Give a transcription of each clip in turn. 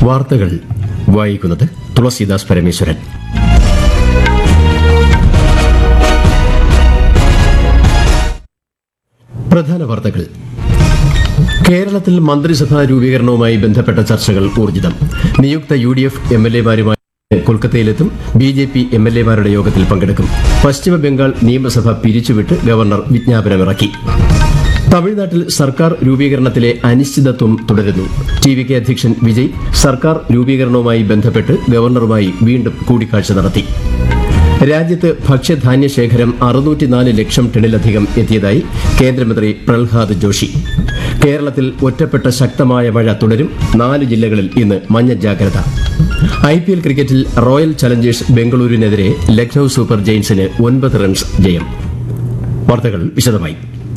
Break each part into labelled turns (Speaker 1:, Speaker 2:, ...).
Speaker 1: വാർത്തകൾ വായിക്കുന്നത് തുളസീദാസ് പരമേശ്വരൻ പ്രധാന വാർത്തകൾ കേരളത്തിൽ മന്ത്രിസഭാ രൂപീകരണവുമായി ബന്ധപ്പെട്ട ചർച്ചകൾ ഊർജിതം നിയുക്ത U D F M L എമാരുമായി കൊൽക്കത്തയിലെത്തും B J P M L എമാരുടെ യോഗത്തിൽ പങ്കെടുക്കും പശ്ചിമ ബംഗാൾ നിയമസഭ പിരിച്ചുവിട്ട് ഗവർണർ വിജ്ഞാപനമിറക്കി തമിഴ്നാട്ടിൽ സർക്കാർ രൂപീകരണത്തിലെ അനിശ്ചിതത്വം തുടരുന്നു ടി വി കെ അധ്യക്ഷൻ വിജയ് സർക്കാർ രൂപീകരണവുമായി ബന്ധപ്പെട്ട് ഗവർണറുമായി വീണ്ടും കൂടിക്കാഴ്ച നടത്തി രാജ്യത്ത് ഭക്ഷ്യധാന്യ ശേഖരം അറുന്നൂറ്റിനാല് ലക്ഷം ടണിലധികം എത്തിയതായി കേന്ദ്രമന്ത്രി പ്രഹ്ലാദ് ജോഷി കേരളത്തിൽ ഒറ്റപ്പെട്ട ശക്തമായ മഴ തുടരും നാല് ജില്ലകളിൽ ഇന്ന് മഞ്ഞ ജാഗ്രത ഐ പി എൽ ക്രിക്കറ്റിൽ റോയൽ ചലഞ്ചേഴ്സ് ബംഗളൂരുവിനെതിരെ ലക്നൌ സൂപ്പർ ജെയിൻസിന് ഒൻപത് റൺസ് ജയം വാർത്തകൾ വിശദമായി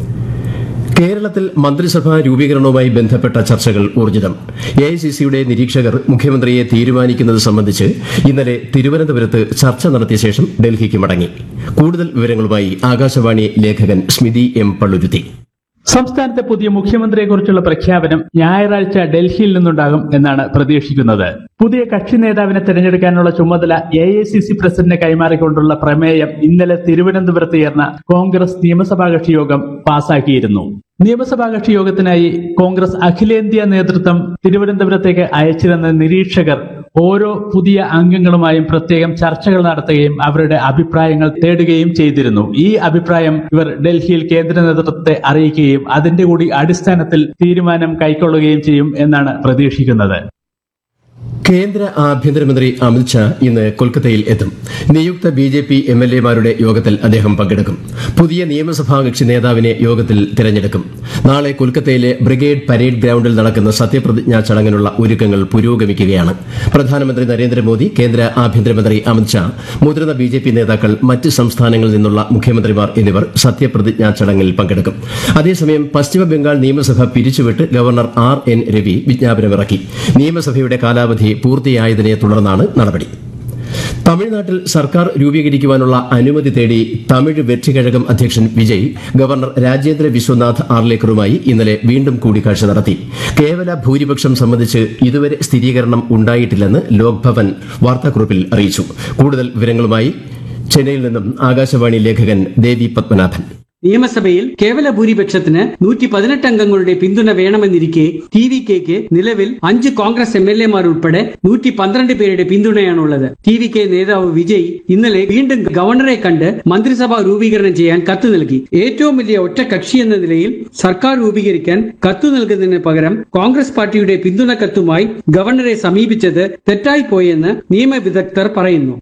Speaker 1: കേരളത്തിൽ മന്ത്രിസഭാ രൂപീകരണവുമായി ബന്ധപ്പെട്ട ചർച്ചകൾ ഊർജിതം എ ഐ സി സിയുടെ നിരീക്ഷകർ മുഖ്യമന്ത്രിയെ തീരുമാനിക്കുന്നത് സംബന്ധിച്ച് ഇന്നലെ തിരുവനന്തപുരത്ത് ചർച്ച നടത്തിയ ശേഷം ഡൽഹിക്ക് മടങ്ങി കൂടുതൽ വിവരങ്ങളുമായി ആകാശവാണി ലേഖകൻ സ്മിതി എം പള്ളുരുത്തി
Speaker 2: സംസ്ഥാനത്തെ പുതിയ മുഖ്യമന്ത്രിയെക്കുറിച്ചുള്ള പ്രഖ്യാപനം ഞായറാഴ്ച ഡൽഹിയിൽ നിന്നുണ്ടാകും എന്നാണ് പ്രതീക്ഷിക്കുന്നത് പുതിയ കക്ഷി നേതാവിനെ തെരഞ്ഞെടുക്കാനുള്ള ചുമതല എ ഐ സി സി പ്രസിഡന്റിന് കൈമാറിക്കൊണ്ടുള്ള പ്രമേയം ഇന്നലെ തിരുവനന്തപുരത്ത് ചേർന്ന കോൺഗ്രസ് നിയമസഭാ കക്ഷി യോഗം പാസാക്കിയിരുന്നു നിയമസഭാ കക്ഷി യോഗത്തിനായി കോൺഗ്രസ് അഖിലേന്ത്യാ നേതൃത്വം തിരുവനന്തപുരത്തേക്ക് അയച്ചിരുന്ന നിരീക്ഷകർ ഓരോ പുതിയ അംഗങ്ങളുമായും പ്രത്യേകം ചർച്ചകൾ നടത്തുകയും അവരുടെ അഭിപ്രായങ്ങൾ തേടുകയും ചെയ്തിരുന്നു ഈ അഭിപ്രായം ഇവർ ഡൽഹിയിൽ കേന്ദ്ര നേതൃത്വത്തെ അറിയിക്കുകയും അതിന്റെ കൂടി അടിസ്ഥാനത്തിൽ തീരുമാനം കൈക്കൊള്ളുകയും ചെയ്യും എന്നാണ് പ്രതീക്ഷിക്കുന്നത്
Speaker 1: കേന്ദ്ര ആഭ്യന്തരമന്ത്രി അമിത്ഷാ ഇന്ന് കൊൽക്കത്തയിൽ എത്തും നിയുക്ത B J P M L എമാരുടെ യോഗത്തിൽ അദ്ദേഹം പങ്കെടുക്കും പുതിയ നിയമസഭാ കക്ഷി നേതാവിനെ യോഗത്തിൽ തിരഞ്ഞെടുക്കും നാളെ കൊൽക്കത്തയിലെ ബ്രിഗേഡ് പരേഡ് ഗ്രൌണ്ടിൽ നടക്കുന്ന സത്യപ്രതിജ്ഞാ ചടങ്ങിനുള്ള ഒരുക്കങ്ങൾ പുരോഗമിക്കുകയാണ് പ്രധാനമന്ത്രി നരേന്ദ്രമോദി കേന്ദ്ര ആഭ്യന്തരമന്ത്രി അമിത്ഷാ മുതിർന്ന ബി ജെ പി നേതാക്കൾ മറ്റ് സംസ്ഥാനങ്ങളിൽ നിന്നുള്ള മുഖ്യമന്ത്രിമാർ എന്നിവർ സത്യപ്രതിജ്ഞാ ചടങ്ങിൽ പങ്കെടുക്കും അതേസമയം പശ്ചിമ ബംഗാൾ നിയമസഭ പിരിച്ചുവിട്ട് ഗവർണർ ആർ എൻ രവി വിജ്ഞാപനമിറക്കി നിയമസഭയുടെ കാലാവധി പൂർത്തിയായതിനെ തുടർന്നാണ് നടപടി തമിഴ്നാട്ടിൽ സർക്കാർ രൂപീകരിക്കുവാനുള്ള അനുമതി തേടി തമിഴ് വെற்றிക്കഴകം അധ്യക്ഷൻ വിജയ് ഗവർണർ രാജേന്ദ്ര വിശ്വനാഥ് ആർലേക്കറുമായി ഇന്നലെ വീണ്ടും കൂടിക്കാഴ്ച നടത്തി കേവല ഭൂരിപക്ഷം സംബന്ധിച്ച് ഇതുവരെ സ്ഥിരീകരണം ഉണ്ടായിട്ടില്ലെന്ന് ലോക്ഭവൻ വാർത്താക്കുറിപ്പിൽ അറിയിച്ചു കൂടുതൽ വിവരങ്ങളുമായി ചെന്നൈയിൽ നിന്നും ആകാശവാണി ലേഖകൻ ദേവി പത്മനാഭൻ
Speaker 3: നിയമസഭയിൽ കേവല ഭൂരിപക്ഷത്തിന് നൂറ്റി പതിനെട്ട് അംഗങ്ങളുടെ പിന്തുണ വേണമെന്നിരിക്കെ ടി വി കെക്ക് നിലവിൽ അഞ്ച് കോൺഗ്രസ് എം എൽ എമാർ ഉൾപ്പെടെ നൂറ്റി പന്ത്രണ്ട് പേരുടെ പിന്തുണയാണുള്ളത് ടി വി കെ നേതാവ് വിജയ് ഇന്നലെ വീണ്ടും ഗവർണറെ കണ്ട് മന്ത്രിസഭ രൂപീകരണം ചെയ്യാൻ കത്ത് നൽകി ഏറ്റവും വലിയ ഒറ്റ കക്ഷി എന്ന നിലയിൽ സർക്കാർ രൂപീകരിക്കാൻ കത്തു നൽകുന്നതിന് പകരം കോൺഗ്രസ് പാർട്ടിയുടെ പിന്തുണ കത്തുമായി ഗവർണറെ സമീപിച്ചത് തെറ്റായി പോയെന്ന് നിയമവിദഗ്ധർ പറയുന്നു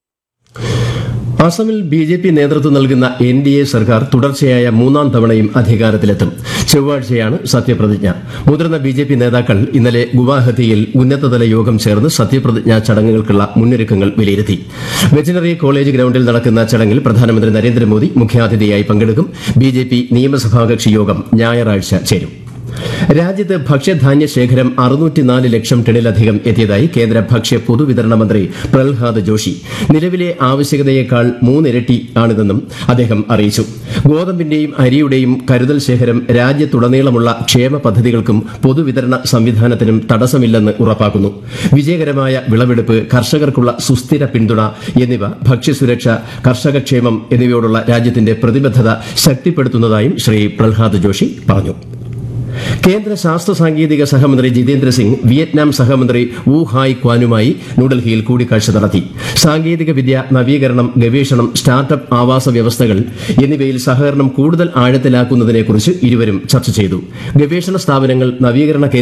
Speaker 1: അസമിൽ ബി ജെ പി നേതൃത്വം നൽകുന്ന എൻ ഡി എ സർക്കാർ തുടർച്ചയായ മൂന്നാം തവണയും അധികാരത്തിലെത്തും ചൊവ്വാഴ്ചയാണ് സത്യപ്രതിജ്ഞ മുതിർന്ന ബി ജെ പി നേതാക്കൾ ഇന്നലെ ഗുവാഹത്തിയിൽ ഉന്നതതല യോഗം ചേർന്ന് സത്യപ്രതിജ്ഞാ ചടങ്ങുകൾക്കുള്ള മുന്നൊരുക്കങ്ങൾ വിലയിരുത്തി വെറ്റിനറി കോളേജ് ഗ്രൌണ്ടിൽ നടക്കുന്ന ചടങ്ങിൽ പ്രധാനമന്ത്രി നരേന്ദ്രമോദി മുഖ്യാതിഥിയായി പങ്കെടുക്കും ബി ജെ പി നിയമസഭാകക്ഷി യോഗം ഞായറാഴ്ച ചേരും രാജ്യത്ത് ഭക്ഷ്യധാന്യ ശേഖരം അറുന്നൂറ്റിനാല് ലക്ഷം ടണിലധികം എത്തിയതായി കേന്ദ്ര ഭക്ഷ്യ പൊതുവിതരണ മന്ത്രി പ്രഹ്ലാദ് ജോഷി നിലവിലെ ആവശ്യകതയേക്കാൾ മൂന്നിരട്ടി ആണിതെന്നും അദ്ദേഹം അറിയിച്ചു ഗോതമ്പിന്റെയും അരിയുടെയും കരുതൽ ശേഖരം രാജ്യത്തുടനീളമുള്ള ക്ഷേമ പദ്ധതികൾക്കും പൊതുവിതരണ സംവിധാനത്തിനും തടസ്സമില്ലെന്ന് ഉറപ്പാക്കുന്നു വിജയകരമായ വിളവെടുപ്പ് കർഷകർക്കുള്ള സുസ്ഥിര പിന്തുണ എന്നിവ ഭക്ഷ്യസുരക്ഷ കർഷകക്ഷേമം എന്നിവയോടുള്ള രാജ്യത്തിന്റെ പ്രതിബദ്ധത ശക്തിപ്പെടുത്തുന്നതായും ശ്രീ പ്രഹ്ലാദ് ജോഷി പറഞ്ഞു കേന്ദ്ര ശാസ്ത്ര സാങ്കേതിക സഹമന്ത്രി ജിതേന്ദ്ര സിംഗ് വിയറ്റ്നാം സഹമന്ത്രി വു ഹായ് ക്വാനുമായി ന്യൂഡൽഹിയിൽ കൂടിക്കാഴ്ച നടത്തി സാങ്കേതിക വിദ്യ നവീകരണം ഗവേഷണം സ്റ്റാർട്ടപ്പ് ആവാസ വ്യവസ്ഥകൾ എന്നിവയിൽ സഹകരണം കൂടുതൽ ആഴത്തിലാക്കുന്നതിനെക്കുറിച്ച് ഇരുവരും ചർച്ച ചെയ്തു ഗവേഷണ സ്ഥാപനങ്ങൾ നവീകരണ